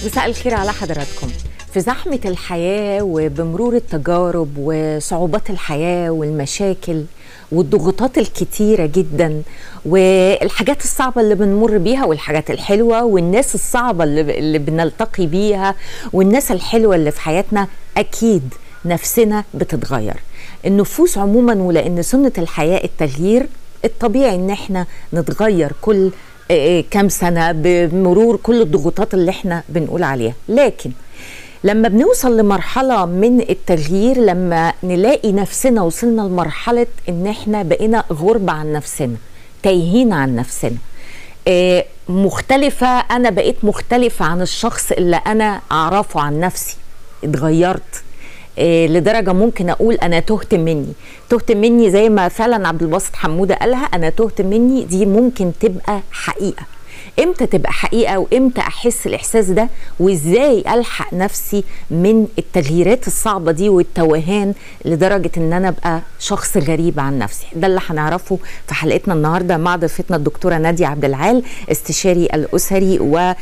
مساء الخير على حضراتكم في زحمة الحياة وبمرور التجارب وصعوبات الحياة والمشاكل والضغوطات الكتيرة جدا والحاجات الصعبة اللي بنمر بيها والحاجات الحلوة والناس الصعبة اللي, اللي بنلتقي بيها والناس الحلوة اللي في حياتنا أكيد نفسنا بتتغير النفوس عموما ولأن سنة الحياة التغيير الطبيعي ان احنا نتغير كل كام سنة بمرور كل الضغوطات اللي احنا بنقول عليها لكن لما بنوصل لمرحلة من التغيير لما نلاقي نفسنا وصلنا لمرحلة ان احنا بقينا غربة عن نفسنا تايهين عن نفسنا مختلفة أنا بقيت مختلفة عن الشخص اللي أنا أعرفه عن نفسي اتغيرت إيه لدرجة ممكن أقول أنا تهت مني تهت مني زي ما فعلا عبد الباسط حمودة قالها أنا تهت مني دي ممكن تبقى حقيقة امتى تبقى حقيقة وامتى أحس الإحساس ده وإزاي ألحق نفسي من التغييرات الصعبة دي والتوهان لدرجة إن أنا أبقى شخص غريب عن نفسي ده اللي هنعرفه في حلقتنا النهاردة مع ضيفتنا الدكتورة نادية عبد العال استشاري الأسري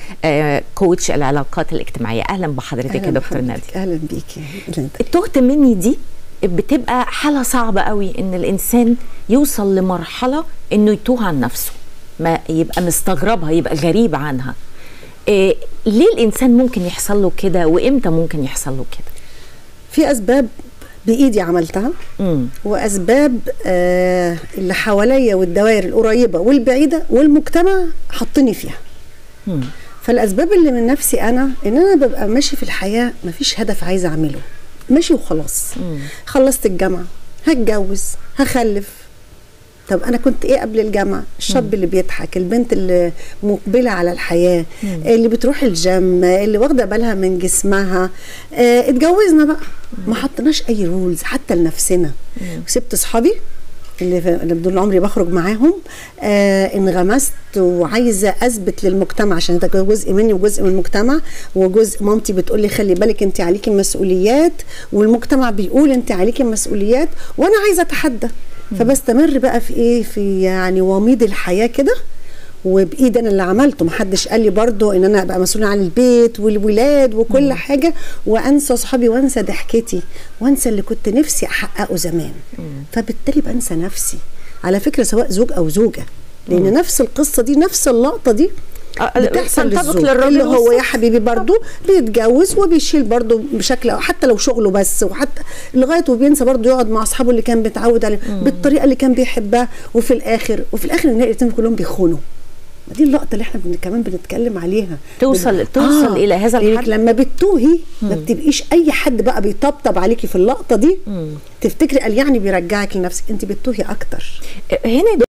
وكوتش العلاقات الاجتماعية أهلا بحضرتك يا دكتور نادية أهلا بيكي التهت مني دي بتبقى حالة صعبة قوي إن الإنسان يوصل لمرحلة إنه يتوه عن نفسه ما يبقى مستغربها يبقى غريب عنها إيه ليه الانسان ممكن يحصل له كده وامتى ممكن يحصل له كده في اسباب بايدي عملتها مم. واسباب آه اللي حواليا والدوائر القريبه والبعيده والمجتمع حطني فيها مم. فالاسباب اللي من نفسي انا ان انا ببقى ماشي في الحياه مفيش هدف عايزه اعمله ماشي وخلاص مم. خلصت الجامعه هتجوز هخلف طب انا كنت ايه قبل الجامعه الشاب مم. اللي بيضحك البنت اللي مقبله على الحياه مم. اللي بتروح الجيم اللي واخده بالها من جسمها اه اتجوزنا بقى مم. ما حطيناش اي رولز حتى لنفسنا وسبت اصحابي اللي اللي بدون عمري بخرج معاهم آه انغمست وعايزه اثبت للمجتمع عشان ده جزء مني وجزء من المجتمع وجزء مامتي بتقول لي خلي بالك انت عليكي مسؤوليات والمجتمع بيقول انت عليكي مسؤوليات وانا عايزه اتحدى فبستمر بقى في ايه في يعني وميض الحياه كده وبايد انا اللي عملته محدش قال لي برضو ان انا ابقى مسؤوله عن البيت والولاد وكل مم. حاجه وانسى اصحابي وانسى ضحكتي وانسى اللي كنت نفسي احققه زمان مم. فبالتالي بنسى نفسي على فكره سواء زوج او زوجه لان مم. نفس القصه دي نفس اللقطه دي بتحصل للزوج اللي هو يا حبيبي برضو بيتجوز وبيشيل برضو بشكل حتى لو شغله بس وحتى لغايه وبينسى برضو يقعد مع اصحابه اللي كان بيتعود عليه بالطريقه اللي كان بيحبها وفي الاخر وفي الاخر نلاقي الاثنين كلهم بيخونوا دي اللقطه اللي احنا بن كمان بنتكلم عليها توصل بن... توصل آه الى هذا الحد لما بتتوهي ما بتبقيش اي حد بقى بيطبطب عليكي في اللقطه دي مم. تفتكري قال يعني بيرجعك لنفسك انت بتتوهي اكتر هنا